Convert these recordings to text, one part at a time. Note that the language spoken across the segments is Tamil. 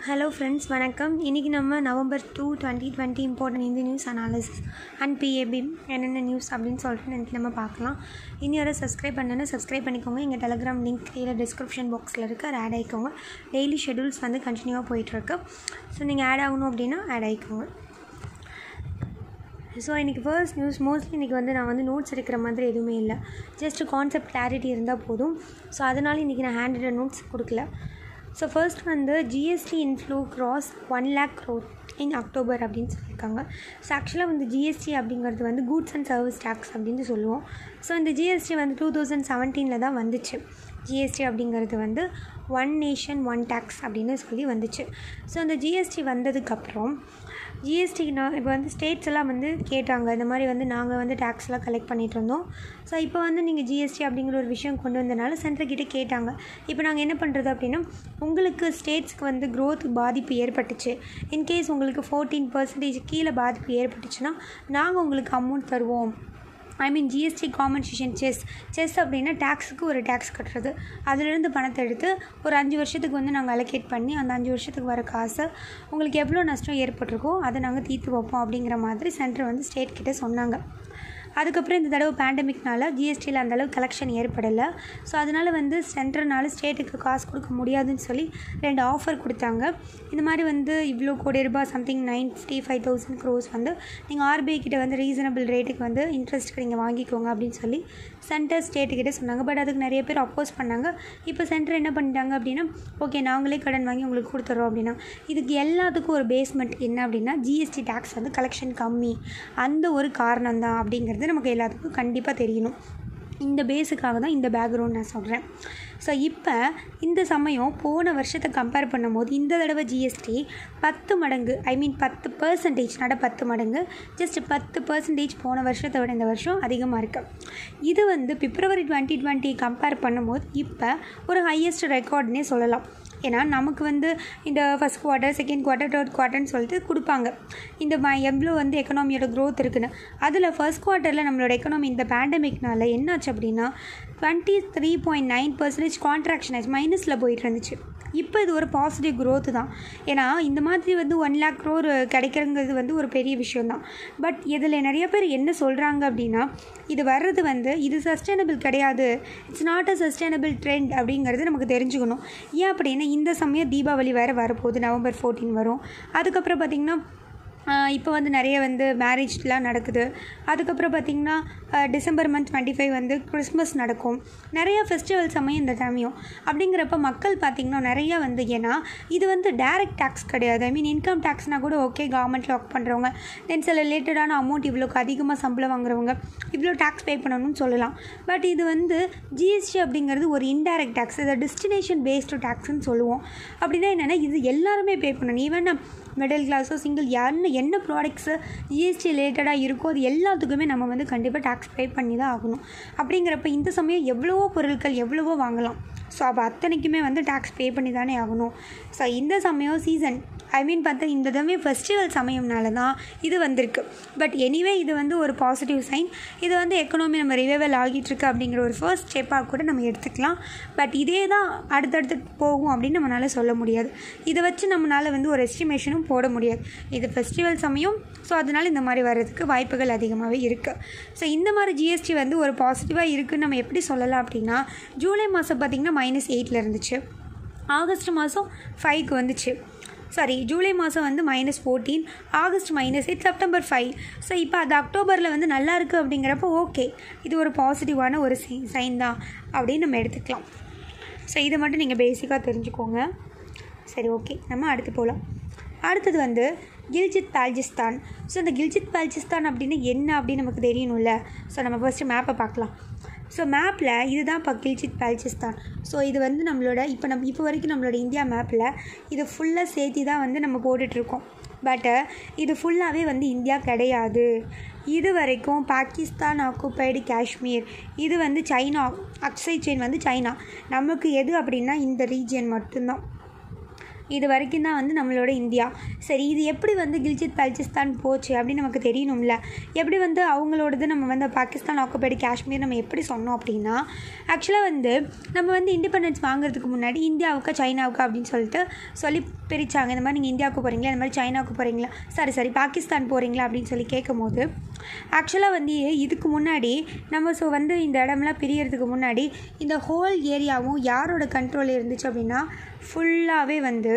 ஹலோ ஃப்ரெண்ட்ஸ் வணக்கம் இன்றைக்கி நம்ம November two twenty twenty important இந்த நியூஸ் அனாலிசிஸ் அண்ட் பிஏபி என்னென்ன நியூஸ் அப்படின்னு சொல்லிட்டு இன்றைக்கி நம்ம பார்க்கலாம் இனி வரை சப்ஸ்கிரைப் பண்ணணும்னா சப்ஸ்கிரைப் பண்ணிக்கோங்க எங்கள் டெலகிராம் லிங்க் கீழே டிஸ்கிரிப்ஷன் பாக்ஸில் இருக்க அதை ஆட் ஆகிக்கோங்க டெய்லி ஷெடியூல்ஸ் வந்து கண்டினியூவாக போயிட்டுருக்கு ஸோ நீங்கள் ஆட் ஆகணும் அப்படின்னா ஆட் ஆகிக்கோங்க ஸோ இன்றைக்கி ஃபர்ஸ்ட் நியூஸ் மோஸ்ட்லி இன்றைக்கி வந்து நான் வந்து நோட்ஸ் எடுக்கிற மாதிரி எதுவுமே இல்லை ஜஸ்ட் கான்செப்ட் கிளாரிட்டி இருந்தால் போதும் ஸோ அதனால் இன்றைக்கி நான் ஹேண்ட் நோட்ஸ் கொடுக்கல ஸோ ஃபர்ஸ்ட் வந்து GST inflow cross one lakh growth in October அப்படின்னு சொல்லியிருக்காங்க ஸோ ஆக்சுவலாக வந்து ஜிஎஸ்டி அப்படிங்கிறது வந்து கூட்ஸ் அண்ட் சர்வீஸ் டேக்ஸ் அப்படின்னு சொல்லுவோம் ஸோ இந்த ஜிஎஸ்டி வந்து டூ தௌசண்ட் செவன்டீனில் தான் வந்துச்சு ஜிஎஸ்டி அப்படிங்கிறது வந்து ஒன் நேஷன் ஒன் டேக்ஸ் அப்படின்னு சொல்லி வந்துச்சு ஸோ அந்த ஜிஎஸ்டி வந்ததுக்கப்புறம் ஜிஎஸ்டி நான் இப்போ வந்து ஸ்டேட்ஸ் எல்லாம் வந்து கேட்டாங்க இந்த மாதிரி வந்து நாங்கள் வந்து டேக்ஸ்லாம் கலெக்ட் பண்ணிகிட்டு இருந்தோம் ஸோ இப்போ வந்து நீங்கள் ஜிஎஸ்டி அப்படிங்கிற ஒரு விஷயம் கொண்டு வந்தனால சென்ட்ரல் கிட்டே கேட்டாங்க இப்போ நாங்கள் என்ன பண்ணுறது அப்படின்னா உங்களுக்கு ஸ்டேட்ஸ்க்கு வந்து க்ரோத் பாதிப்பு ஏற்பட்டுச்சு இன்கேஸ் உங்களுக்கு ஃபோர்டீன் பர்சன்டேஜ் கீழே பாதிப்பு ஏற்பட்டுச்சுன்னா நாங்கள் உங்களுக்கு அமௌண்ட் தருவோம் I mean GST compensation cess cess அப்படின்னா டேக்ஸுக்கு ஒரு டேக்ஸ் கட்டுறது அதிலிருந்து பணத்தை எடுத்து ஒரு அஞ்சு வருஷத்துக்கு வந்து நாங்கள் அலோகேட் பண்ணி அந்த அஞ்சு வருஷத்துக்கு வர காசை உங்களுக்கு எவ்வளோ நஷ்டம் ஏற்பட்டிருக்கோ அதை நாங்கள் தீர்த்து வைப்போம் அப்படிங்கிற மாதிரி சென்டர் வந்து ஸ்டேட் கிட்டே சொன்னாங்க அதுக்கப்புறம் இந்த தடவை பேண்டமிக்னால ஜிஎஸ்டியில் அந்தளவு கலெக்ஷன் ஏற்படலை ஸோ அதனால் வந்து சென்டர்னால ஸ்டேட்டுக்கு காசு கொடுக்க முடியாதுன்னு சொல்லி ரெண்டு ஆஃபர் கொடுத்தாங்க இந்த மாதிரி வந்து இவ்வளோ கோடி ரூபாய் something nine fifty five thousand crores வந்து நீங்கள் ஆர்பிஐ கிட்ட வந்து ரீசனபிள் ரேட்டுக்கு வந்து இன்ட்ரெஸ்ட்டுக்கு நீங்கள் வாங்கிக்கோங்க அப்படின்னு சொல்லி சென்டர் ஸ்டேட்டுக்கிட்ட சொன்னாங்க பட் அதுக்கு நிறைய பேர் அப்போஸ் பண்ணாங்க இப்போ சென்டர் என்ன பண்ணிட்டாங்க அப்படின்னா ஓகே நாங்களே கடன் வாங்கி உங்களுக்கு கொடுத்துட்றோம் அப்படின்னா இதுக்கு எல்லாத்துக்கும் ஒரு பேஸ்மெண்ட் என்ன அப்படின்னா ஜிஎஸ்டி டேக்ஸ் வந்து கலெக்ஷன் கம்மி அந்த ஒரு காரணம் தான் அப்படிங்கிறது நமக்கு எல்லாத்துக்கும் கண்டிப்பாக தெரியணும் இந்த பேஸுக்காக தான் இந்த பேக்ரவுண்ட் நான் சொல்கிறேன் ஸோ இப்போ இந்த சமயம் போன வருஷத்தை கம்பேர் பண்ணும்போது இந்த தடவை ஜிஎஸ்டி பத்து மடங்கு ஐ மீன் பத்து பர்சன்டேஜ் நட பத்து மடங்கு ஜஸ்ட் பத்து பர்சன்டேஜ் போன வருஷத்தை விட இந்த வருஷம் அதிகமாக இருக்குது இது வந்து பிப்ரவரி டுவெண்ட்டி டுவெண்ட்டி கம்பேர் பண்ணும்போது இப்போ ஒரு ஹையஸ்ட் ரெக்கார்ட்னே சொல்லலாம் ஏன்னா நமக்கு வந்து இந்த first quarter second quarter third குவார்ட்டர்னு சொல்லிட்டு கொடுப்பாங்க இந்த ம எவ்வளோ வந்து எக்கனாமியோட க்ரோத் இருக்குன்னு அதில் ஃபஸ்ட் குவார்ட்டரில் நம்மளோட எக்கனாமி இந்த பேண்டமிக்னால என்னாச்சு அப்படின்னா twenty three point nine percentage contraction ஆச்சு மைனஸில் போயிட்டு இருந்துச்சு இப்போ இது ஒரு பாசிட்டிவ் க்ரோத்து தான் ஏன்னா இந்த மாதிரி வந்து ஒன் லேக் க்ரோர் கிடைக்கிறங்கிறது வந்து ஒரு பெரிய விஷயம் தான் பட் இதில் நிறைய பேர் என்ன சொல்கிறாங்க அப்படின்னா இது வர்றது வந்து இது சஸ்டைனபிள் கிடையாது it's not a sustainable trend அப்படிங்கிறது நமக்கு தெரிஞ்சுக்கணும் ஏன் அப்படின்னா இந்த சமயம் தீபாவளி வேறு வரப்போகுது நவம்பர் ஃபோர்டீன் வரும் அதுக்கப்புறம் பார்த்திங்கன்னா இப்போ வந்து நிறைய வந்து மேரேஜ்லாம் நடக்குது அதுக்கப்புறம் பார்த்திங்கன்னா டிசம்பர் மந்த் டுவெண்ட்டி ஃபைவ் வந்து கிறிஸ்மஸ் நடக்கும் நிறைய ஃபெஸ்டிவல் சமயம் இந்த சமயம் அப்படிங்கிறப்ப மக்கள் பார்த்திங்கன்னா நிறையா வந்து ஏன்னா இது வந்து டைரக்ட் டேக்ஸ் கிடையாது ஐ மீன் இன்கம் டேக்ஸ்னால் கூட ஓகே கவர்மெண்ட்டில் ஒர்க் பண்ணுறவங்க தென் சில ரிலேட்டடான அமௌண்ட் இவ்வளோக்கு அதிகமாக சம்பளம் வாங்குறவங்க இவ்வளோ டேக்ஸ் பே பண்ணணும்னு சொல்லலாம் பட் இது வந்து ஜிஎஸ்டி அப்படிங்கிறது ஒரு இன்டைரக்ட் டேக்ஸ் இதை டெஸ்டினேஷன் பேஸ்டு டேக்ஸ்னு சொல்லுவோம் அப்படின்னா என்னென்னா இது எல்லாருமே பே பண்ணணும் ஈவன் மிடில் கிளாஸோ சிங்கிள் யாருன்னு என்ன ப்ராடக்ட்ஸு ஜிஎஸ்டி ரிலேட்டடாக இருக்கோ அது எல்லாத்துக்குமே நம்ம வந்து கண்டிப்பாக டேக்ஸ் பே பண்ணி தான் ஆகணும் அப்படிங்கிறப்ப இந்த சமயம் எவ்வளவோ பொருட்கள் எவ்வளவோ வாங்கலாம் ஸோ அப்போ அத்தனைக்குமே வந்து டேக்ஸ் பே பண்ணி தானே ஆகணும் ஸோ இந்த சமயம் சீசன் ஐ மீன் பார்த்தா இந்த தடவை ஃபெஸ்டிவல் சமயம்னால தான் இது வந்திருக்கு பட் எனிவே இது வந்து ஒரு பாசிட்டிவ் சைன் இது வந்து எக்கனாமி நம்ம ரிவைவல் ஆகிட்டுருக்கு அப்படிங்கிற ஒரு ஃபர்ஸ்ட் ஸ்டெப்பாக கூட நம்ம எடுத்துக்கலாம் பட் இதே தான் அடுத்தடுத்து போகும் அப்படின்னு நம்மளால் சொல்ல முடியாது இதை வச்சு நம்மளால் வந்து ஒரு எஸ்டிமேஷனும் போட முடியாது இது ஃபெஸ்டிவல் சமயம் ஸோ அதனால் இந்த மாதிரி வர்றதுக்கு வாய்ப்புகள் அதிகமாகவே இருக்குது ஸோ இந்த மாதிரி ஜிஎஸ்டி வந்து ஒரு பாசிட்டிவாக இருக்குதுன்னு நம்ம எப்படி சொல்லலாம் அப்படின்னா ஜூலை மாதம் பார்த்திங்கன்னா மைனஸ் எயிட்டில் இருந்துச்சு ஆகஸ்ட் மாதம் ஃபைவ்க்கு வந்துச்சு சாரி ஜூலை மாதம் வந்து minus fourteen August minus eight September five so இப்போ அது அக்டோபரில் வந்து நல்லா இருக்குது அப்படிங்கிறப்போ ஓகே இது ஒரு பாசிட்டிவான ஒரு சைன் தான் அப்படின்னு நம்ம எடுத்துக்கலாம் ஸோ இதை மட்டும் நீங்கள் பேசிக்காக தெரிஞ்சுக்கோங்க சரி ஓகே நம்ம அடுத்து போகலாம் அடுத்தது வந்து கில்ஜித் பால்ஜிஸ்தான் ஸோ இந்த கில்ஜித் பால்ஜிஸ்தான் அப்படின்னு என்ன அப்படின்னு நமக்கு தெரியணும்ல ஸோ நம்ம ஃபஸ்ட்டு மேப்பை பார்க்கலாம் ஸோ மேப்பில் இதுதான் இப்போ கில்ஜித் பால்ச்சிஸ்தான் ஸோ இது வந்து நம்மளோட இப்போ நம்ம இப்போ வரைக்கும் நம்மளோட இந்தியா மேப்பில் இது ஃபுல்லாக சேர்த்தி தான் வந்து நம்ம போட்டுட்ருக்கோம் பட்டு இது ஃபுல்லாகவே வந்து இந்தியா கிடையாது இது வரைக்கும் பாகிஸ்தான் ஆக்குப்பைடு காஷ்மீர் இது வந்து சைனா அக்ஸை செயின் வந்து சைனா நமக்கு எது அப்படின்னா இந்த ரீஜியன் மட்டும்தான் இது வரைக்கும் தான் வந்து நம்மளோட இந்தியா சரி இது எப்படி வந்து கில்ஜித் பல்சிஸ்தான் போச்சு அப்படின்னு நமக்கு தெரியணும்ல எப்படி வந்து அவங்களோடது நம்ம வந்து பாகிஸ்தான் ஆக்குபைடு காஷ்மீர் நம்ம எப்படி சொன்னோம் அப்படின்னா ஆக்சுவலாக வந்து நம்ம வந்து இண்டிபெண்டன்ஸ் வாங்குறதுக்கு முன்னாடி இந்தியாவுக்கு சைனாவுக்கு அப்படின்னு சொல்லிட்டு சொல்லி பிரித்தாங்க இந்த மாதிரி நீங்கள் இந்தியாவுக்கு போகிறீங்களா இந்த மாதிரி சைனாவுக்கு போகிறீங்களா சரி சரி பாகிஸ்தான் போகிறீங்களா அப்படின்னு சொல்லி கேட்கும்போது ஆக்சுவலாக வந்து இதுக்கு முன்னாடி நம்ம ஸோ வந்து இந்த இடம்லாம் பிரியறதுக்கு முன்னாடி இந்த ஹோல் ஏரியாவும் யாரோட கண்ட்ரோலில் இருந்துச்சு அப்படின்னா ஃபுல்லாகவே வந்து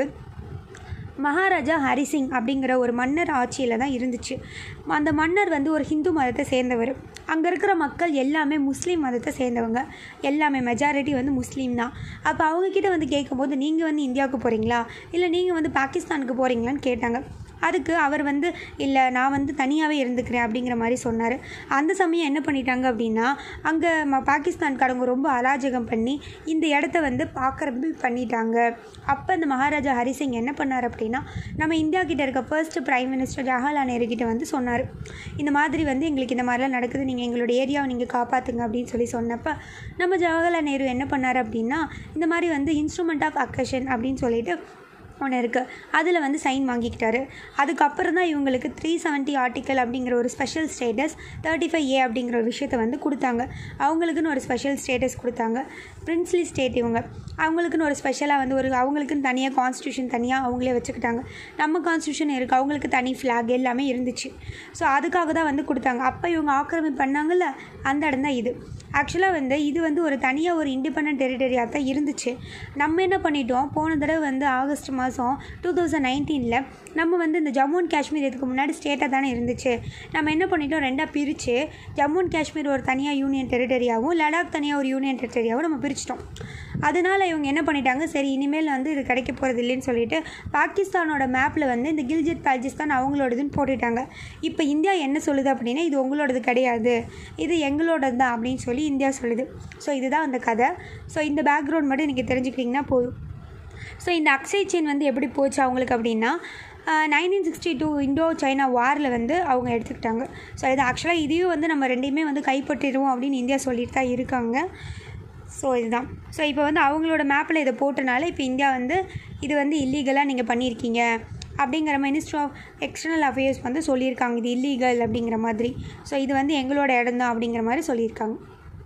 மகாராஜா ஹரிசிங் அப்படிங்கிற ஒரு மன்னர் ஆட்சியில் தான் இருந்துச்சு அந்த மன்னர் வந்து ஒரு ஹிந்து மதத்தை சேர்ந்தவர் அங்கே இருக்கிற மக்கள் எல்லாமே முஸ்லீம் மதத்தை சேர்ந்தவங்க எல்லாமே மெஜாரிட்டி வந்து முஸ்லீம் தான் அப்போ அவங்கக்கிட்ட வந்து கேட்கும்போது நீங்கள் வந்து இந்தியாவுக்கு போகிறீங்களா இல்லை நீங்கள் வந்து பாகிஸ்தானுக்கு போகிறீங்களான்னு கேட்டாங்க அதுக்கு அவர் வந்து இல்லை நான் வந்து தனியாகவே இருந்துக்கிறேன் அப்படிங்கிற மாதிரி சொன்னார் அந்த சமயம் என்ன பண்ணிட்டாங்க அப்படின்னா அங்கே ம பாகிஸ்தான்காரங்க ரொம்ப அராஜகம் பண்ணி இந்த இடத்த வந்து பார்க்குறது பண்ணிட்டாங்க அப்போ இந்த மகாராஜா ஹரிசிங் என்ன பண்ணார் அப்படின்னா நம்ம இந்தியா கிட்ட இருக்க first prime minister Jawaharlal Nehru கிட்ட வந்து சொன்னார் இந்த மாதிரி வந்து எங்களுக்கு இந்த மாதிரிலாம் நடக்குது நீங்கள் எங்களோட ஏரியாவை நீங்கள் காப்பாற்றுங்க அப்படின்னு சொல்லி சொன்னப்போ நம்ம ஜவஹர்லால் நேரு என்ன பண்ணார் அப்படின்னா இந்த மாதிரி வந்து இன்ஸ்ட்ருமெண்ட் ஆஃப் அக்கஷன் அப்படின்னு சொல்லிட்டு ஒன்று இருக்குது அதில் வந்து சைன் வாங்கிக்கிட்டாரு அதுக்கப்புறம் தான் இவங்களுக்கு த்ரீ செவன்ட்டி ஆர்டிக்கல் அப்படிங்கிற ஒரு special status thirty five A அப்படிங்கிற ஒரு விஷயத்தை வந்து கொடுத்தாங்க அவங்களுக்குன்னு ஒரு ஸ்பெஷல் ஸ்டேட்டஸ் கொடுத்தாங்க பிரின்ஸ்லி ஸ்டேட் இவங்க அவங்களுக்குன்னு ஒரு ஸ்பெஷலாக வந்து ஒரு அவங்களுக்குன்னு தனியாக கான்ஸ்டியூஷன் தனியாக அவங்களே வச்சுக்கிட்டாங்க நம்ம கான்ஸ்டியூஷன் இருக்குது அவங்களுக்கு தனி ஃப்ளாக் எல்லாமே இருந்துச்சு ஸோ அதுக்காக தான் வந்து கொடுத்தாங்க அப்போ இவங்க ஆக்கிரமிப்பு பண்ணாங்கல்ல அந்த இடம் தான் இது ஆக்சுவலாக வந்து இது வந்து ஒரு தனியாக ஒரு இண்டிபெண்ட் டெரிட்டரியாக தான் இருந்துச்சு நம்ம என்ன பண்ணிட்டோம் போன தடவை வந்து ஆகஸ்ட் மாதம் டூ தௌசண்ட் நைன்டீனில் நம்ம வந்து இந்த ஜம்மு அண்ட் காஷ்மீர் இதுக்கு முன்னாடி ஸ்டேட்டாக தானே இருந்துச்சு நம்ம என்ன பண்ணிட்டோம் ரெண்டாக பிரித்து ஜம்மு அண்ட் காஷ்மீர் ஒரு தனியாக யூனியன் டெரிட்டரியாகவும் லடாக் தனியாக ஒரு யூனியன் டெரிட்டரியாகவும் நம்ம பிரிச்சிட்டோம் அதனால் இவங்க என்ன பண்ணிட்டாங்க சரி இனிமேல் வந்து இது கிடைக்க போகிறது இல்லைன்னு சொல்லிட்டு பாகிஸ்தானோட மேப்பில் வந்து இந்த கில்ஜித் பால்ஜிஸ்தான் அவங்களோடதுன்னு போட்டுட்டாங்க இப்போ இந்தியா என்ன சொல்லுது அப்படின்னா இது உங்களோடது கிடையாது இது எங்களோடது தான் அப்படின்னு சொல்லி இந்தியா சொல்லுது ஸோ இதுதான் அந்த கதை ஸோ இந்த பேக்ரவுண்ட் மட்டும் நீங்கள் தெரிஞ்சுக்கிட்டிங்கன்னா போதும் ஸோ இந்த அக்ஷய் செயின் வந்து எப்படி போச்சு அவங்களுக்கு அப்படின்னா nineteen sixty two Indo China வாரில் வந்து அவங்க எடுத்துக்கிட்டாங்க ஸோ இது ஆக்சுவலாக இதையும் வந்து நம்ம ரெண்டையுமே வந்து கைப்பற்றிடுவோம் அப்படின்னு இந்தியா சொல்லிட்டு தான் இருக்காங்க ஸோ இதுதான் ஸோ இப்போ வந்து அவங்களோட மேப்பில் இதை போட்டனால இப்போ இந்தியா வந்து இது வந்து இல்லீகலாக நீங்கள் பண்ணியிருக்கீங்க அப்படிங்கிற மினிஸ்ட்ரி ஆஃப் எக்ஸ்டர்னல் அஃபேர்ஸ் வந்து சொல்லியிருக்காங்க இது இல்லீகல் அப்படிங்கிற மாதிரி ஸோ இது வந்து எங்களோட இடம் தான் அப்படிங்கிற மாதிரி சொல்லியிருக்காங்க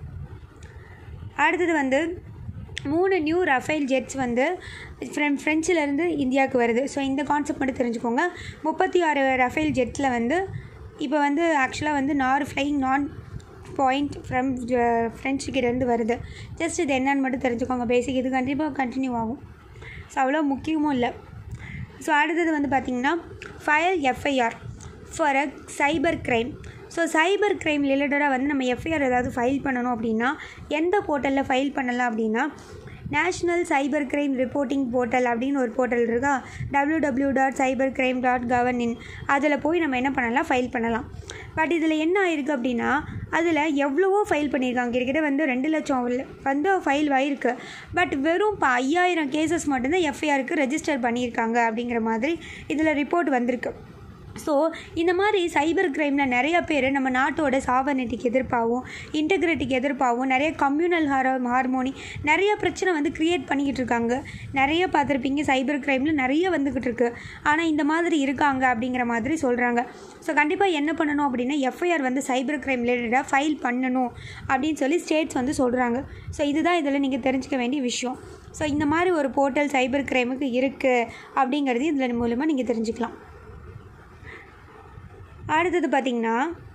அடுத்தது வந்து மூணு நியூ ரஃபேல் ஜெட்ஸ் வந்து ஃப்ரெண்ட் ஃப்ரெஞ்சிலேருந்து இந்தியாவுக்கு வருது ஸோ இந்த கான்செப்ட் மட்டும் தெரிஞ்சுக்கோங்க முப்பத்தி ஆறு ரஃபேல் ஜெட்டில் வந்து இப்போ வந்து ஆக்சுவலாக வந்து நார் ஃப்ளைங் நான் பாயிண்ட் ஃப்ரம் ஃப்ரெஞ்சுக்கிட்டேருந்து வருது ஜஸ்ட் இது என்னன்னு மட்டும் தெரிஞ்சுக்கோங்க பேசிக் இது கண்டிப்பாக கண்டினியூ ஆகும் ஸோ அவ்வளோ முக்கியமும் இல்லை ஸோ அடுத்தது வந்து பார்த்திங்கன்னா file FIR for a cyber crime so cyber crime ரிலேட்டடாக வந்து நம்ம எஃப்ஐஆர் ஏதாவது ஃபைல் பண்ணணும் அப்படின்னா எந்த போர்ட்டலில் ஃபைல் பண்ணலாம் அப்படின்னா national cyber crime reporting portal அப்படின்னு ஒரு போர்ட்டல் இருக்கா W W dot cyber crime dot கவர்ன் இன் அதில் போய் நம்ம என்ன பண்ணலாம் ஃபைல் பண்ணலாம் பட் இதில் என்ன ஆயிருக்கு அப்படின்னா அதில் எவ்வளவோ ஃபைல் பண்ணியிருக்காங்க கிட்டத்தட்ட வந்து ரெண்டு லட்சம் வந்து ஃபைல் ஆயிருக்கு பட் வெறும் இப்போ ஐயாயிரம் கேசஸ் மட்டும்தான் எஃப்ஐஆருக்கு ரெஜிஸ்டர் பண்ணியிருக்காங்க அப்படிங்கிற மாதிரி இதில் ரிப்போர்ட் வந்திருக்கு ஸோ இந்த மாதிரி சைபர் க்ரைமில் நிறைய பேர் நம்ம நாட்டோட சாவர்னிட்டிக்கு எதிர்ப்பாகவும் இன்டெகிரிட்டிக்கு எதிர்ப்பாகவும் நிறைய கம்யூனல் ஹாரோ ஹார்மோனி நிறைய பிரச்சனை வந்து க்ரியேட் பண்ணிக்கிட்டு இருக்காங்க நிறைய பார்த்துருப்பீங்க சைபர் க்ரைமில் நிறைய வந்துக்கிட்டு இருக்கு ஆனால் இந்த மாதிரி இருக்காங்க அப்படிங்கிற மாதிரி சொல்கிறாங்க ஸோ கண்டிப்பாக என்ன பண்ணணும் அப்படின்னா எஃப்ஐஆர் வந்து சைபர் க்ரைம் ரிலேட்டடாக ஃபைல் பண்ணணும் அப்படின்னு சொல்லி ஸ்டேட்ஸ் வந்து சொல்கிறாங்க ஸோ இதுதான் இதில் நீங்கள் தெரிஞ்சுக்க வேண்டிய விஷயம் ஸோ இந்த மாதிரி ஒரு போர்ட்டல் சைபர் க்ரைமுக்கு இருக்குது அப்படிங்கிறது இதில் மூலமாக நீங்கள் தெரிஞ்சுக்கலாம் அடுத்தது பார்த்திங்கன்னா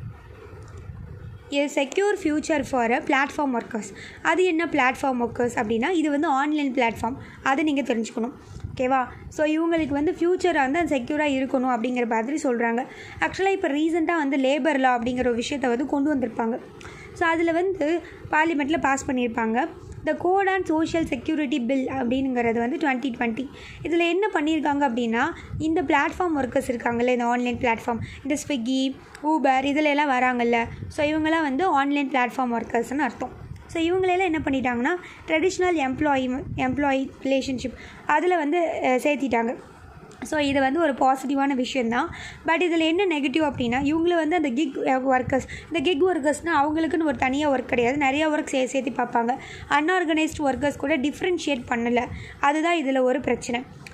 இது secure future for a platform workers அது என்ன பிளாட்ஃபார்ம் ஒர்க்கர்ஸ் அப்படின்னா இது வந்து ஆன்லைன் பிளாட்ஃபார்ம் அதை நீங்கள் தெரிஞ்சுக்கணும் ஓகேவா ஸோ இவங்களுக்கு வந்து ஃப்யூச்சராக வந்து அது செக்யூராக இருக்கணும் அப்படிங்கிற மாதிரி சொல்கிறாங்க ஆக்சுவலாக இப்போ ரீசெண்டாக வந்து லேபர் லா அப்படிங்கிற ஒரு விஷயத்தை வந்து கொண்டு வந்திருப்பாங்க ஸோ அதில் வந்து பார்லிமெண்ட்டில் பாஸ் பண்ணியிருப்பாங்க the code and social security bill அப்படிங்கிறது வந்து டுவெண்ட்டி டுவெண்ட்டி இதில் என்ன பண்ணியிருக்காங்க அப்படின்னா இந்த பிளாட்ஃபார்ம் ஒர்க்கர்ஸ் இருக்காங்கல்ல இந்த ஆன்லைன் பிளாட்ஃபார்ம் இந்த ஸ்விக்கி ஊபர் இதில் எல்லாம் வராங்கல்ல ஸோ இவங்கெல்லாம் வந்து ஆன்லைன் பிளாட்ஃபார்ம் ஒர்க்கர்ஸ்னு அர்த்தம் ஸோ இவங்களெல்லாம் என்ன பண்ணிட்டாங்கன்னா ட்ரெடிஷ்னல் எம்ப்ளாயி எம்ப்ளாயி ரிலேஷன்ஷிப் அதில் வந்து அஹ், சேர்த்திட்டாங்க ஸோ இது வந்து ஒரு பாசிட்டிவான விஷயந்தான் பட் இதில் என்ன நெகட்டிவ் அப்படின்னா இவங்கள வந்து அந்த கிக் ஒர்க்கர்ஸ் இந்த கிக் ஒர்க்கர்ஸ்னால் அவங்களுக்குன்னு ஒரு தனியாக ஒர்க் கிடையாது நிறைய ஒர்க் சே சேர்த்து பார்ப்பாங்க அன்ஆர்கனைஸ்டு ஒர்க்கர்ஸ் கூட டிஃப்ரென்ஷியேட் பண்ணலை அதுதான் இதில் ஒரு பிரச்சனை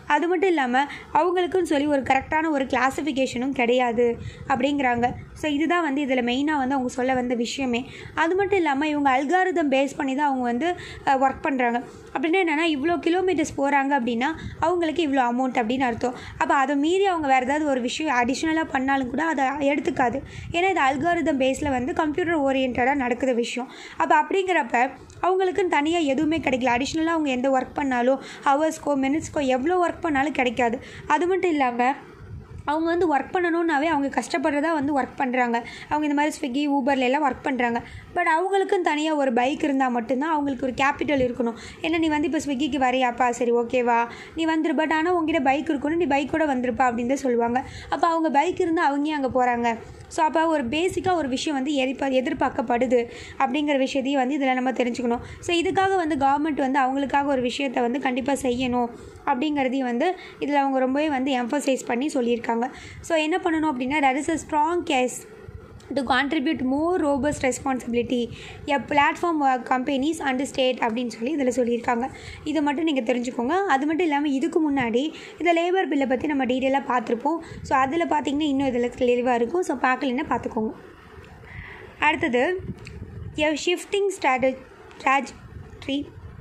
அது மட்டும் இல்லாமல் அவங்களுக்குன்னு சொல்லி ஒரு கரெக்டான ஒரு கிளாஸிஃபிகேஷனும் கிடையாது அப்படிங்கிறாங்க ஸோ இதுதான் வந்து இதில் மெயினாக வந்து அவங்க சொல்ல வந்த விஷயமே அது மட்டும் இல்லாமல் இவங்க அல்காரிதம் பேஸ் பண்ணி தான் அவங்க வந்து ஒர்க் பண்ணுறாங்க அப்படின்னா என்னென்னா இவ்வளோ கிலோமீட்டர்ஸ் போகிறாங்க அப்படின்னா அவங்களுக்கு இவ்வளோ அமௌண்ட் அப்படின்னு அர்த்தம் அப்போ அதை மீறி அவங்க வேறு ஏதாவது ஒரு விஷயம் அடிஷ்னலாக பண்ணாலும் கூட அதை எடுத்துக்காது ஏன்னா இது அல்காரிதம் பேஸில் வந்து கம்ப்யூட்டர் ஓரியன்டாக நடக்கிற விஷயம் அப்போ அப்படிங்கிறப்ப அவங்களுக்குன்னு தனியாக எதுவுமே கிடைக்கல அடிஷ்னலாக அவங்க எந்த ஒர்க் பண்ணாலும் ஹவர்ஸ்க்கோ மினிட்ஸ்க்கோ எவ்வளோ ஒர்க் பண்ணாலும் கிடைக்காது அது மட்டும் இல்லாமல் அவங்க வந்து ஒர்க் பண்ணணுன்னாவே அவங்க கஷ்டப்படுறதா வந்து ஒர்க் பண்ணுறாங்க அவங்க இந்த மாதிரி ஸ்விக்கி ஊபர்ல எல்லாம் ஒர்க் பண்ணுறாங்க பட் அவங்களுக்குன்னு தனியாக ஒரு பைக் இருந்தால் மட்டும்தான் அவங்களுக்கு ஒரு கேபிட்டல் இருக்கணும் ஏன்னா நீ வந்து இப்போ ஸ்விக்கிக்கு வரையாப்பா சரி ஓகேவா நீ வந்துரு பட் ஆனால் உங்ககிட்ட பைக் இருக்கணும் நீ பைக்கோட வந்துருப்பா அப்படின்னு தான் சொல்லுவாங்க அப்போ அவங்க பைக் இருந்தால் அவங்க அங்கே போகிறாங்க ஸோ அப்போ ஒரு பேசிக்காக ஒரு விஷயம் வந்து எதிர்ப்பா எதிர்பார்க்கப்படுது அப்படிங்கிற விஷயத்தையும் வந்து இதில் நம்ம தெரிஞ்சுக்கணும் ஸோ இதுக்காக வந்து கவர்மெண்ட் வந்து அவங்களுக்காக ஒரு விஷயத்தை வந்து கண்டிப்பாக செய்யணும் அப்படிங்கிறதையும் வந்து இதில் அவங்க ரொம்பவே வந்து எம்ஃபசைஸ் பண்ணி சொல்லியிருக்காங்க ஸோ என்ன பண்ணணும் அப்படின்னா that is a strong case to contribute more robust responsibility a platform companies and state அப்படின்னு சொல்லி இதில் சொல்லியிருக்காங்க இதை மட்டும் நீங்கள் தெரிஞ்சுக்கோங்க அது மட்டும் இல்லாமல் இதுக்கு முன்னாடி இந்த லேபர் பில்லை பற்றி நம்ம டீட்டெயிலாக பார்த்துருப்போம் ஸோ அதில் பார்த்தீங்கன்னா இன்னும் இதில் தெளிவாக இருக்கும் ஸோ பார்க்கலன்னா பார்த்துக்கோங்க அடுத்தது எ ஷிஃப்டிங் ஸ்ட்ராட்ட ஸ்ட்ராட்ரி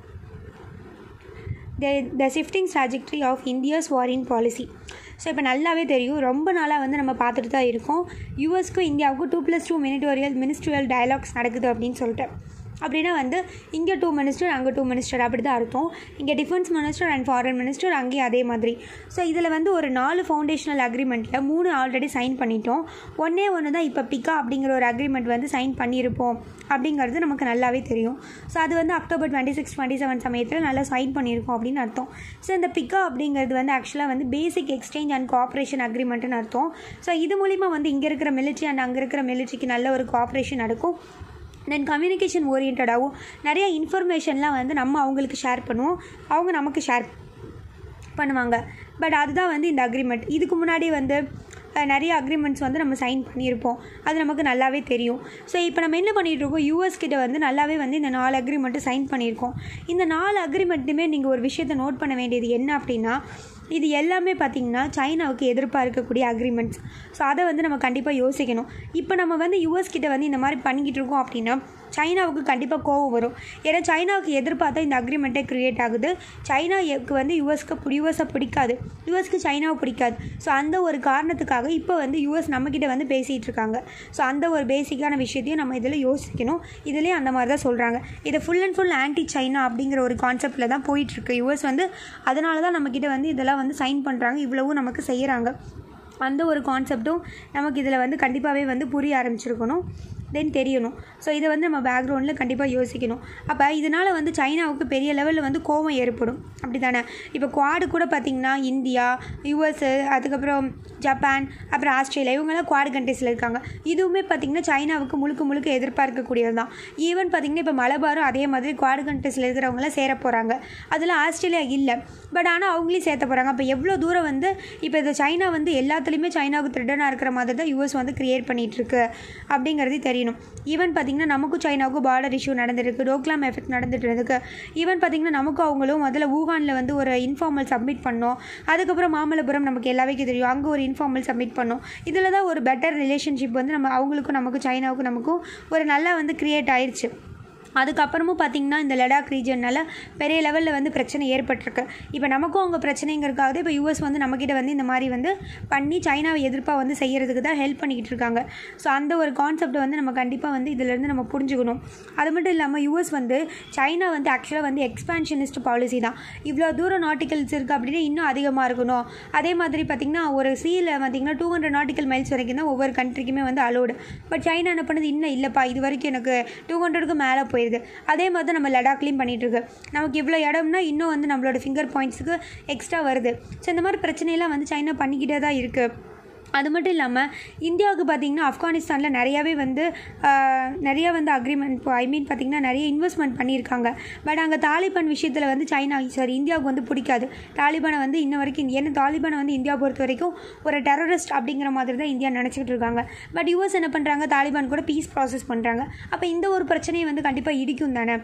the the shifting trajectory of India's foreign policy so இப்போ நல்லாவே தெரியும் ரொம்ப நாளாக வந்து நம்ம பார்த்துட்டு தான் இருக்கோம் யூஎஸ்க்கும் இந்தியாவுக்கும் two plus two ministerial ministerial dialogues நடக்குது அப்படின்னு சொல்லிட்டு அப்படின்னா வந்து இங்கே டூ மினிஸ்டர் அங்கே டூ மினிஸ்டர் அப்படி தான் அர்த்தம் இங்கே defence minister and foreign minister அங்கேயும் அதே மாதிரி ஸோ இதில் வந்து ஒரு நாலு ஃபவுண்டேஷனல் அக்ரிமெண்ட்டில் மூணு ஆல்ரெடி சைன் பண்ணிட்டோம் ஒன்றே ஒன்று தான் இப்போ பிக்கா அப்படிங்கிற ஒரு அக்ரிமெண்ட் வந்து சைன் பண்ணியிருப்போம் அப்படிங்கிறது நமக்கு நல்லாவே தெரியும் ஸோ அது வந்து October twenty six twenty seven சமயத்தில் நல்லா சைன் பண்ணியிருக்கோம் அப்படின்னு அர்த்தம் ஸோ இந்த பிக்கா அப்படிங்கிறது வந்து ஆக்சுவலாக வந்து பேசிக் எக்ஸ்சேஞ்ச் அண்ட் கோஆப்ரேஷன் அக்ரிமெண்ட்டுன்னு அர்த்தம் ஸோ இது மூலிமா வந்து இங்கே இருக்கிற மிலிட்ரி அண்ட் அங்கே இருக்கிற மிலிட்ரிக்கு நல்ல ஒரு கோஆப்ரேஷன் நடக்கும் தென் கம்யூனிகேஷன் ஓரியன்டாகவும் நிறைய இன்ஃபர்மேஷன்லாம் வந்து நம்ம அவங்களுக்கு ஷேர் பண்ணுவோம் அவங்க நமக்கு ஷேர் பண்ணுவாங்க பட் அதுதான் வந்து இந்த அக்ரிமெண்ட் இதுக்கு முன்னாடி வந்து அஹ், நிறைய அக்ரிமெண்ட்ஸ் வந்து நம்ம சைன் பண்ணியிருப்போம் அது நமக்கு நல்லாவே தெரியும் ஸோ இப்போ நம்ம என்ன பண்ணிகிட்டு இருக்கோம் யூஎஸ் கிட்ட வந்து நல்லாவே வந்து இந்த நாலு அக்ரிமெண்ட்டு சைன் பண்ணியிருக்கோம் இந்த நாலு அக்ரிமெண்ட்டுமே நீங்கள் ஒரு விஷயத்தை நோட் பண்ண வேண்டியது என்ன அப்படின்னா இது எல்லாமே பார்த்திங்கன்னா சைனாவுக்கு எதிர்ப்பாக இருக்கக்கூடிய அக்ரிமெண்ட்ஸ் ஸோ அதை வந்து நம்ம கண்டிப்பாக யோசிக்கணும் இப்போ நம்ம வந்து யூஎஸ் கிட்ட வந்து இந்த மாதிரி பண்ணிக்கிட்டு இருக்கோம் அப்படின்னா சைனாவுக்கு கண்டிப்பாக கோவம் வரும் ஏன்னா சைனாவுக்கு எதிர்பார்த்தா இந்த அக்ரிமெண்ட்டே க்ரியேட் ஆகுது சைனாவுக்கு வந்து யூஎஸ்க்கு யூஎஸை பிடிக்காது யூஎஸ்க்கு சைனாவை பிடிக்காது ஸோ அந்த ஒரு காரணத்துக்காக இப்போ வந்து யூஎஸ் நம்மக்கிட்ட வந்து பேசிகிட்டு இருக்காங்க ஸோ அந்த ஒரு பேசிக்கான விஷயத்தையும் நம்ம இதில் யோசிக்கணும் இதுலேயும் அந்த மாதிரி தான் சொல்கிறாங்க இது full and full anti China அப்படிங்கிற ஒரு கான்செப்டில் தான் போயிட்டுருக்கு யூஎஸ் வந்து அதனால தான் நம்மக்கிட்ட வந்து இதெல்லாம் வந்து சைன் பண்ணுறாங்க இவ்வளவும் நமக்கு செய்கிறாங்க அந்த ஒரு கான்செப்டும் நமக்கு இதில் வந்து கண்டிப்பாகவே வந்து புரிய ஆரம்பிச்சிருக்கணும் தென் தெரியணும் ஸோ இதை வந்து நம்ம பேக்ரவுண்டில் கண்டிப்பாக யோசிக்கணும் அப்போ இதனால் வந்து சைனாவுக்கு பெரிய லெவலில் வந்து கோபம் ஏற்படும் அப்படி தானே இப்போ குவாடு கூட பார்த்திங்கன்னா இந்தியா யூஎஸ்ஸு அதுக்கப்புறம் ஜப்பான் அப்புறம் ஆஸ்திரேலியா இவங்கெல்லாம் குவாடு கண்ட்ரீஸில் இருக்காங்க இதுவுமே பார்த்திங்கன்னா சைனாவுக்கு முழுக்க முழுக்க எதிர்பார்க்கக்கூடியது தான் ஈவன் பார்த்திங்கன்னா இப்போ மலபாரும் அதே மாதிரி குவாடு கண்ட்ரீஸில் இருக்கிறவங்களாம் சேர போகிறாங்க அதில் ஆஸ்திரேலியா இல்லை பட் ஆனால் அவங்களையும் சேர்த்த போகிறாங்க அப்போ எவ்வளோ தூரம் வந்து இப்போ இந்த சைனா வந்து எல்லாத்துலேயுமே சைனாவுக்கு த்ரெட்டனாக இருக்கிற மாதிரி தான் யூஎஸ் வந்து கிரியேட் பண்ணிகிட்ருக்கு அப்படிங்கிறது தெரியணும் ஈவன் பார்த்திங்கன்னா நமக்கும் சைனாவுக்கும் பார்டர் இஷ்யூ நடந்திருக்கு டோக்லாம் எஃபெக்ட் நடந்துட்டு இருக்கு ஈவன் பார்த்திங்கன்னா நமக்கும் அவங்களும் முதல்ல வூகானில் வந்து ஒரு இன்ஃபார்மல் சப்மிட் பண்ணோம் அதுக்கப்புறம் மாமல்லபுரம் நமக்கு எல்லாமே தெரியும் அங்கே ஒரு இன்ஃபார்மல் சப்மிட் பண்ணோம் இதில் தான் ஒரு பெட்டர் ரிலேஷன்ஷிப் வந்து நம்ம அவங்களுக்கும் நமக்கும் சைனாவுக்கும் நமக்கும் ஒரு நல்லா வந்து க்ரியேட் ஆயிடுச்சு அதுக்கப்புறமும் பார்த்திங்கன்னா இந்த லடாக் ரீஜன்னால பெரிய லெவலில் வந்து பிரச்சனை ஏற்பட்டிருக்கு இப்போ நமக்கும் அவங்க பிரச்சனைங்கிறதுக்காக இப்போ யூஎஸ் வந்து நம்மக்கிட்ட வந்து இந்த மாதிரி வந்து பண்ணி சைனாவை எதிர்ப்பாக வந்து செய்கிறதுக்கு தான் ஹெல்ப் பண்ணிக்கிட்டு இருக்காங்க ஸோ அந்த ஒரு கான்செப்டை வந்து நம்ம கண்டிப்பாக வந்து இதிலேருந்து நம்ம புரிஞ்சுக்கணும் அது மட்டும் இல்லாமல் யூஎஸ் வந்து சைனா வந்து ஆக்சுவலாக வந்து எக்ஸ்பான்ஷனிஸ்ட் பாலிசி தான் இவ்வளோ தூரம் நாட்டிக்கல்ஸ் இருக்குது அப்படின்னா இன்னும் அதிகமாக இருக்கணும் அதே மாதிரி பார்த்திங்கன்னா ஒரு சீல பார்த்திங்கன்னா டூ ஹண்ட்ரட் நாட்டிக்கல் மைல்ஸ் வரைக்கும் தான் ஒவ்வொரு கண்ட்ரிக்குமே வந்து அலோடு பட் சைனா என்ன பண்ணுது இன்னும் இல்லைப்பா இது வரைக்கும் எனக்கு டூ ஹண்ட்ரடுக்கு மேலே போயிருது அதே மாதிரி தான் நம்ம லடாக்லேயும் பண்ணிகிட்டு இருக்கு நமக்கு இவ்வளோ இடம்னா இன்னும் வந்து நம்மளோட ஃபிங்கர் பாயிண்ட்ஸுக்கு எக்ஸ்ட்ரா வருது ஸோ இந்த மாதிரி பிரச்சனையெல்லாம் வந்து சைனா பண்ணிக்கிட்டே தான் இருக்குது அது மட்டும் இல்லாமல் இந்தியாவுக்கு பார்த்திங்கன்னா ஆப்கானிஸ்தானில் நிறையாவே வந்து ஆஹ், நிறைய வந்து அக்ரிமெண்ட் இப்போ ஐ மீன் பார்த்திங்கன்னா நிறைய இன்வெஸ்ட்மெண்ட் பண்ணியிருக்காங்க பட் அங்கே தாலிபான் விஷயத்தில் வந்து சைனா சாரி இந்தியாவுக்கு வந்து பிடிக்காது தாலிபானை வந்து இன்ன வரைக்கும் ஏன்னா தாலிபானை வந்து இந்தியா பொறுத்த வரைக்கும் ஒரு டெரரிஸ்ட் அப்படிங்கிற மாதிரி தான் இந்தியா நினச்சிக்கிட்டு இருக்காங்க பட் யூஎஸ் என்ன பண்ணுறாங்க தாலிபான் கூட பீஸ் ப்ராசஸ் பண்ணுறாங்க அப்போ இந்த ஒரு பிரச்சனையை வந்து கண்டிப்பாக இடிக்கும் தானே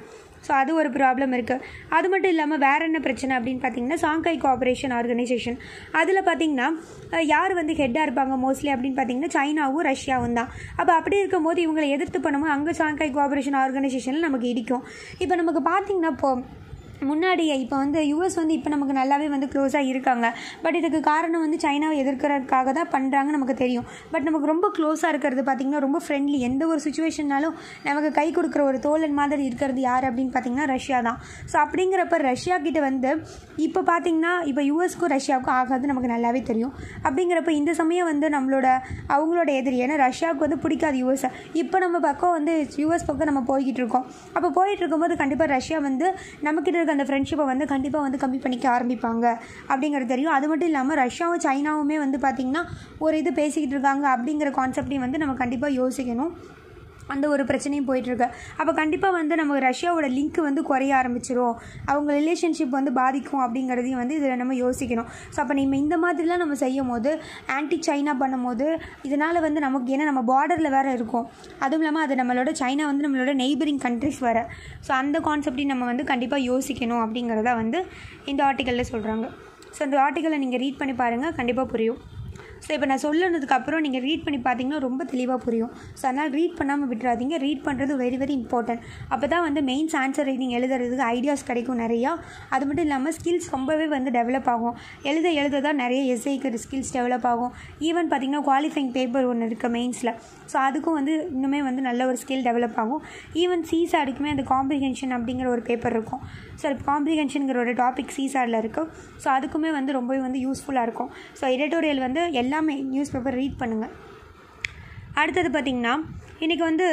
ஸோ அது ஒரு ப்ராப்ளம் இருக்குது அது மட்டும் இல்லாமல் வேற என்ன பிரச்சனை அப்படின்னு பார்த்தீங்கன்னா சாங்காய் கோஆப்ரேஷன் ஆர்கனைசேஷன் அதில் பார்த்தீங்கன்னா அஹ், யார் வந்து ஹெட்டாக இருப்பாங்க மோஸ்ட்லி அப்படின்னு பார்த்தீங்கன்னா சைனாவும் ரஷ்யாவும் தான் அப்போ அப்படி இருக்கும்போது இவங்களை எதிர்த்து பண்ணும்போது அங்கே சாங்காய் கோஆப்ரேஷன் ஆர்கனைசேஷனில் நமக்கு இடிக்கும் இப்போ நமக்கு பார்த்தீங்கன்னா இப்போ முன்னாடி இப்போ வந்து யூஎஸ் வந்து இப்போ நமக்கு நல்லாவே வந்து க்ளோஸாக இருக்காங்க பட் இதுக்கு காரணம் வந்து சைனாவை எதிர்க்கிறதுக்காக தான் பண்ணுறாங்க நமக்கு தெரியும் பட் நமக்கு ரொம்ப க்ளோஸாக இருக்கிறது பார்த்திங்கன்னா ரொம்ப ஃப்ரெண்ட்லி எந்த ஒரு சுச்சுவேஷன்னாலும் நமக்கு கை கொடுக்குற ஒரு தோழன் மாதிரி இருக்கிறது யார் அப்படின்னு பார்த்தீங்கன்னா ரஷ்யா தான் ஸோ அப்படிங்கிறப்ப ரஷ்யா கிட்ட வந்து இப்போ பார்த்தீங்கன்னா இப்போ யூஎஸ்க்கும் ரஷ்யாவுக்கும் ஆகாது நமக்கு நல்லாவே தெரியும் அப்படிங்கிறப்ப இந்த சமயம் வந்து நம்மளோட அவங்களோட எதிரி ஏன்னா ரஷ்யாவுக்கு வந்து பிடிக்காது யூஎஸ் இப்போ நம்ம பக்கம் வந்து யூஎஸ் பக்கம் நம்ம போய்கிட்டு இருக்கோம் அப்போ போயிட்டு இருக்கும்போது கண்டிப்பாக ரஷ்யா வந்து நம்மக்கிட்ட இருக்க அந்த ஃப்ரெண்ட்ஷிப்பை வந்து கண்டிப்பாக வந்து கம்மி பண்ணிக்க ஆரம்பிப்பாங்க அப்படிங்கிறது தெரியும் அது மட்டும் இல்லாமல் ரஷ்யாவும் சைனாவுமே வந்து பார்த்திங்கன்னா ஒரு இது பேசிக்கிட்டு இருக்காங்க அப்படிங்கிற கான்செப்டையும் வந்து நம்ம கண்டிப்பாக யோசிக்கணும் அந்த ஒரு பிரச்சனையும் போயிட்டுருக்கு அப்போ கண்டிப்பாக வந்து நம்ம ரஷ்யாவோட லிங்க் வந்து குறைய ஆரம்பிச்சிரும் அவங்க ரிலேஷன்ஷிப் வந்து பாதிக்கும் அப்படிங்கிறதையும் வந்து இதில் நம்ம யோசிக்கணும் ஸோ அப்போ நம்ம இந்த மாதிரிலாம் நம்ம செய்யும் போது ஆன்டி சைனா பண்ணும்போது இதனால் வந்து நமக்கு ஏன்னா நம்ம பார்டரில் வேறு இருக்கும் அதுவும் இல்லாமல் அது நம்மளோட சைனா வந்து நம்மளோட நெய்பரிங் கண்ட்ரிஸ் வேறு ஸோ அந்த கான்செப்டையும் நம்ம வந்து கண்டிப்பாக யோசிக்கணும் அப்படிங்கிறத வந்து இந்த ஆர்டிக்கலில் சொல்கிறாங்க ஸோ அந்த ஆர்டிக்கலை நீங்கள் ரீட் பண்ணி பாருங்கள் கண்டிப்பாக புரியும் ஸோ இப்போ நான் சொல்லுனதுக்கு அப்புறம் நீங்கள் ரீட் பண்ணி பார்த்தீங்கன்னா ரொம்ப தெளிவாக புரியும் ஸோ அதனால் ரீட் பண்ணாமல் விட்டுறாதீங்க ரீட் பண்ணுறது வெரி வெரி இம்பார்ட்டன்ட் அப்போ தான் வந்து மெயின்ஸ் ஆன்சர் ரைட்டிங் எழுதுறதுக்கு ஐடியாஸ் கிடைக்கும் நிறையா அது மட்டும் இல்லாமல் ஸ்கில்ஸ் ரொம்பவே வந்து டெவலப் ஆகும் எழுத எழுத தான் நிறைய எஸ்ஐக்கு ஸ்கில்ஸ் டெவலப் ஆகும் ஈவன் பார்த்தீங்கன்னா குவாலிஃபைங் பேப்பர் ஒன்று இருக்குது மெயின்ஸில் ஸோ அதுக்கும் வந்து இன்னுமே வந்து நல்ல ஒரு ஸ்கில் டெவலப் ஆகும் ஈவன் சிசாடுக்குமே அந்த காம்ப்ரிஹென்ஷன் அப்படிங்கிற ஒரு பேப்பர் இருக்கும் ஸோ காம்ப்ரிஹென்ஷனுங்கிற ஒரு டாபிக் சிசாடில் இருக்குது ஸோ அதுக்குமே வந்து ரொம்பவே வந்து யூஸ்ஃபுல்லாக இருக்கும் ஸோ எடிட்டோரியல் வந்து எல்லாமே நியூஸ் பேப்பர் ரீட் பண்ணுங்கள் அடுத்தது பார்த்திங்கன்னா இன்றைக்கி வந்து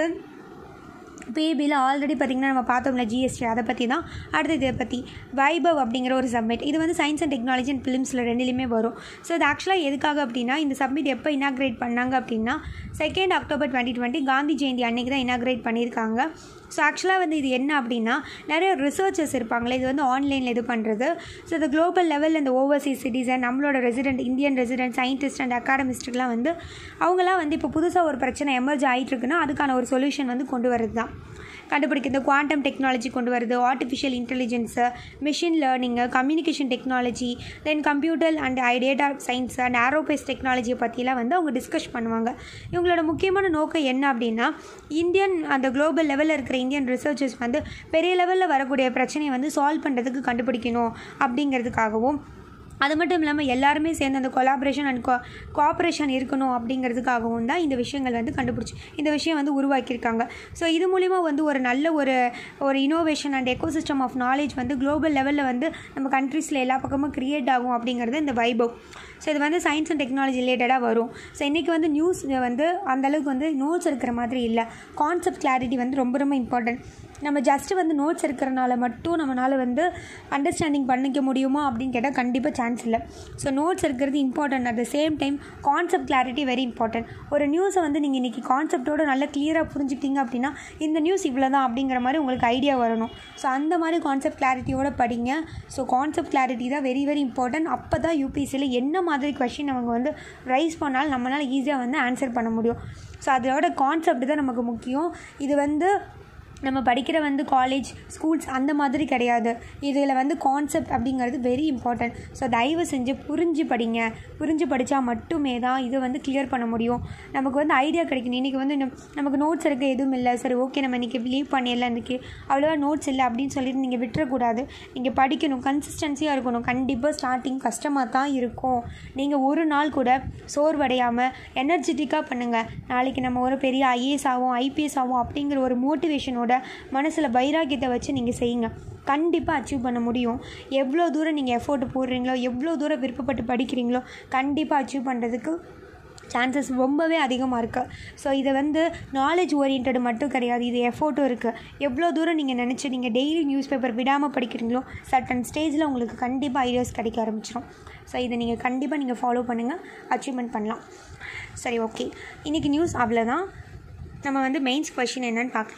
பிஏபியில் ஆல்ரெடி பார்த்திங்கன்னா நம்ம பார்த்தோம்ல ஜிஎஸ்டி அதை பற்றி தான் அடுத்து இதை பற்றி வைபவ் அப்படிங்கிற ஒரு சப்மிட் இது வந்து சயின்ஸ் அண்ட் டெக்னாலஜி அண்ட் ஃபிலிம்ஸில் ரெண்டுலேயுமே வரும் ஸோ இது ஆக்சுவலாக எதுக்காக அப்படின்னா இந்த சப்மிட் எப்போ இனாக்ரேட் பண்ணாங்க அப்படின்னா second October twenty twenty Gandhi Jayanti அன்றைக்கி தான் இனாக்ரேட் பண்ணியிருக்காங்க ஸோ ஆக்சுவலாக வந்து இது என்ன அப்படின்னா நிறைய ரிசர்ச்சர்ஸ் இருப்பாங்களே இது வந்து ஆன்லைனில் இது பண்ணுறது ஸோ இந்த குளோபல் லெவலில் இந்த ஓவர்சீஸ் சிட்டிசன் நம்மளோட resident Indian resident scientist and அகாடமிஸ்ட்டுக்கெலாம் வந்து அவங்களாம் வந்து இப்போ புதுசாக ஒரு பிரச்சனை எமர்ஜ் ஆகிட்டு இருக்குன்னா அதுக்கான ஒரு சொல்யூஷன் வந்து கொண்டு வரது தான் கண்டுபிடிக்க இந்த குவாண்டம் டெக்னாலஜி கொண்டு வருது ஆர்டிஃபிஷியல் இன்டெலிஜென்ஸு மிஷின் லேர்னிங்கு communication technology then computer and I data science and aerospace டெக்னாலஜியை பற்றிலாம் வந்து அவங்க டிஸ்கஸ் பண்ணுவாங்க இவங்களோட முக்கியமான நோக்கம் என்ன அப்படின்னா இந்தியன் அந்த குளோபல் லெவலில் இருக்கிற இந்தியன் ரிசர்ச்சர்ஸ் வந்து பெரிய லெவலில் வரக்கூடிய பிரச்சனையை வந்து சால்வ் பண்ணுறதுக்கு கண்டுபிடிக்கணும் அப்படிங்கிறதுக்காகவும் அது மட்டும் இல்லாமல் எல்லாருமே சேர்ந்து அந்த கொலாபரேஷன் அண்ட் கோ கோஆப்ரேஷன் இருக்கணும் அப்படிங்கிறதுக்காகவும் தான் இந்த விஷயங்கள் வந்து கண்டுபிடிச்சி இந்த விஷயம் வந்து உருவாக்கியிருக்காங்க ஸோ இது மூலிமா வந்து ஒரு நல்ல ஒரு ஒரு innovation and ecosystem of knowledge வந்து குளோபல் லெவலில் வந்து நம்ம கண்ட்ரீஸில் எல்லா பக்கமும் க்ரியேட் ஆகும் அப்படிங்கிறது இந்த வைபவ் ஸோ இது வந்து சயின்ஸ் அண்ட் டெக்னாலஜி ரிலேட்டடாக வரும் ஸோ இன்றைக்கி வந்து நியூஸ் வந்து அந்தளவுக்கு வந்து நோட்ஸ் இருக்கிற மாதிரி இல்லை கான்செப்ட் கிளாரிட்டி வந்து ரொம்ப ரொம்ப இம்பார்ட்டன்ட் நம்ம ஜஸ்ட்டு வந்து நோட்ஸ் இருக்கிறனால மட்டும் நம்மளால் வந்து அண்டர்ஸ்டாண்டிங் பண்ணிக்க முடியுமா அப்படின்னு கேட்டால் கண்டிப்பாக சான்ஸ் இல்லை ஸோ நோட்ஸ் இருக்கிறது important at the same time concept clarity very important ஒரு நியூஸை வந்து நீங்கள் இன்றைக்கி கான்செப்டோட நல்லா கிளியராக புரிஞ்சுக்கிட்டீங்க அப்படின்னா இந்த நியூஸ் இவ்வளோ தான் அப்படிங்கிற மாதிரி உங்களுக்கு ஐடியா வரணும் ஸோ அந்த மாதிரி கான்செப்ட் கிளாரிட்டியோட படிங்க ஸோ கான்செப்ட் கிளாரிட்டி தான் வெரி வெரி இம்பார்ட்டன்ட் அப்போ தான் யூபிஎஸ்சியில் என்ன மாதிரி கொஷின் அவங்க வந்து ரைஸ் பண்ணாலும் நம்மளால் ஈஸியாக வந்து ஆன்சர் பண்ண முடியும் ஸோ அதோட கான்செப்ட் தான் நமக்கு முக்கியம் இது வந்து நம்ம படிக்கிற வந்து காலேஜ் ஸ்கூல்ஸ் அந்த மாதிரி கிடையாது இதில் வந்து கான்செப்ட் அப்படிங்கிறது வெரி இம்பார்ட்டன்ட் ஸோ தயவு செஞ்சு புரிஞ்சு படிங்க புரிஞ்சு படித்தா மட்டுமே தான் இதை வந்து கிளியர் பண்ண முடியும் நமக்கு வந்து ஐடியா கிடைக்கணும் இன்றைக்கி வந்து நம்ம- நமக்கு நோட்ஸ் எடுக்க எதுவும் இல்லை சரி ஓகே நம்ம இன்றைக்கி லீவ் பண்ணிடலாம் இன்றைக்கி அவ்வளோவா நோட்ஸ் இல்லை அப்படின்னு சொல்லிட்டு நீங்கள் விட்டுறக்கூடாது நீங்கள் படிக்கணும் கன்சிஸ்டன்சியாக இருக்கணும் கண்டிப்பாக ஸ்டார்டிங் கஷ்டமாக தான் இருக்கும் நீங்கள் ஒரு நாள் கூட சோர்வடையாமல் எனர்ஜெட்டிக்காக பண்ணுங்கள் நாளைக்கு நம்ம ஒரு பெரிய ஐஏஎஸ் ஆகும் ஐபிஎஸ் ஆகும் அப்படிங்கிற ஒரு மோட்டிவேஷனோட மனசில் வைராக்கியத்தை வச்சு நீங்கள் செய்யுங்க கண்டிப்பாக அச்சீவ் பண்ண முடியும் எவ்வளோ தூரம் நீங்கள் எஃபோர்ட் போடுறீங்களோ எவ்வளோ தூரம் விருப்பப்பட்டு படிக்கிறீங்களோ கண்டிப்பாக அச்சீவ் பண்ணுறதுக்கு சான்சஸ் ரொம்பவே அதிகமாக இருக்குது ஸோ இதை வந்து நாலேஜ் ஓரியன்ட் மட்டும் கிடையாது இது எஃபோர்ட்டும் இருக்குது எவ்வளோ தூரம் நீங்கள் நினச்சி நீங்கள் டெய்லி நியூஸ் பேப்பர் விடாமல் படிக்கிறீங்களோ சர்டன் ஸ்டேஜில் உங்களுக்கு கண்டிப்பாக ஐடியாஸ் கிடைக்க ஆரம்பிச்சிடும் ஸோ இதை நீங்கள் கண்டிப்பாக நீங்கள் ஃபாலோ பண்ணுங்கள் அச்சீவ்மெண்ட் பண்ணலாம் சரி ஓகே இன்றைக்கி நியூஸ் அவ்வளோதான் நம்ம வந்து மெயின்ஸ் கொஷின் என்னன்னு பார்க்கலாம்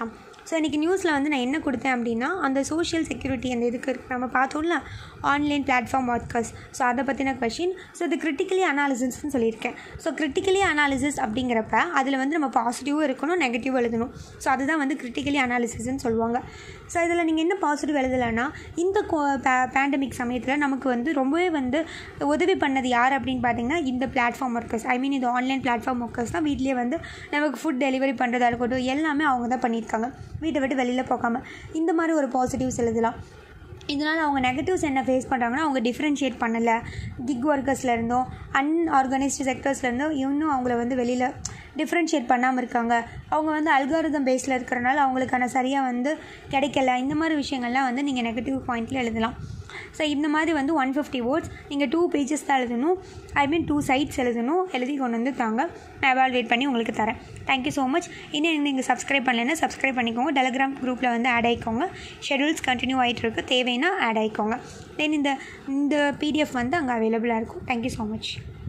ஸோ இன்றைக்கி நியூஸில் வந்து நான் என்ன கொடுத்தேன் அப்படின்னா அந்த சோஷியல் செக்யூரிட்டி அந்த இதுக்கு இருக்கு நம்ம பார்த்தோம்ல ஆன்லைன் பிளாட்ஃபார்ம் ஒர்க்கர்ஸ் ஸோ அதை பற்றின கொஷின் ஸோ இது கிரிட்டிக்கலி அனாலிசிஸ்னு சொல்லியிருக்கேன் ஸோ கிரிட்டிக்கலி அனாலிசிஸ் அப்படிங்கிறப்ப அதில் வந்து நம்ம பாசிட்டிவும் இருக்கணும் நெகட்டிவும் எழுதணும் ஸோ அதுதான் வந்து கிரிட்டிக்கலி அனாலிசிஸ்ன்னு சொல்லுவாங்க ஸோ இதில் நீங்கள் என்ன பாசிட்டிவ் எழுதலைன்னா இந்த பேண்டமிக் சமயத்தில் நமக்கு வந்து ரொம்பவே வந்து உதவி பண்ணது யார் அப்படின்னு பார்த்தீங்கன்னா இந்த பிளாட்ஃபார்ம் ஒர்க்கர்ஸ் ஐ மீன் இந்த ஆன்லைன் பிளாட்ஃபார்ம் ஒர்க்கர்ஸ் தான் வீட்லேயே வந்து நமக்கு ஃபுட் டெலிவரி பண்ணுறதா இருக்கட்டும் எல்லாமே அவங்க தான் பண்ணியிருக்காங்க வீட்டை விட்டு வெளியில் போகாமல் இந்த மாதிரி ஒரு பாசிட்டிவ்ஸ் எழுதலாம் இதனால் அவங்க நெகட்டிவ்ஸ் என்ன ஃபேஸ் பண்ணுறாங்கன்னா அவங்க டிஃப்ரென்ஷியேட் பண்ணலை கிக் ஒர்க்கர்ஸில் இருந்தும் அன்ஆர்கனைஸ்டு செக்டர்ஸில் இருந்தும் இன்னும் அவங்கள வந்து வெளியில் டிஃப்ரென்ஷியேட் பண்ணாமல் இருக்காங்க அவங்க வந்து அல்காரிதம் பேஸில் இருக்கிறனால அவங்களுக்கான சரியாக வந்து கிடைக்கல இந்த மாதிரி விஷயங்கள்லாம் வந்து நீங்கள் நெகட்டிவ் பாயிண்ட்டில் எழுதலாம் ஸோ இந்த மாதிரி வந்து ஒன் ஃபிஃப்டி வேர்ட்ஸ் நீங்கள் டூ பேஜஸ் தான் எழுதணும் ஐ மீன் டூ சைட்ஸ் எழுதணும் எழுதி கொண்டு வந்து தாங்க நான் எவால்வேட் பண்ணி உங்களுக்கு தரேன் தேங்க்யூ ஸோ மச் இன்னும் நீங்கள் சப்ஸ்கிரைப் பண்ணலைன்னா சப்ஸ்கிரைப் பண்ணிக்கோங்க டெலகிராம் குரூப்பில் வந்து ஆட் ஆகிக்கோங்க ஷெடியூல்ஸ் கண்டினியூ ஆகிட்டு இருக்கு தேவைன்னா ஆட் ஆகிக்கோங்க தென் இந்த இந்த பிடிஎஃப் வந்து அங்கே அவைலபிளாக இருக்கும் தேங்க்யூ ஸோ மச்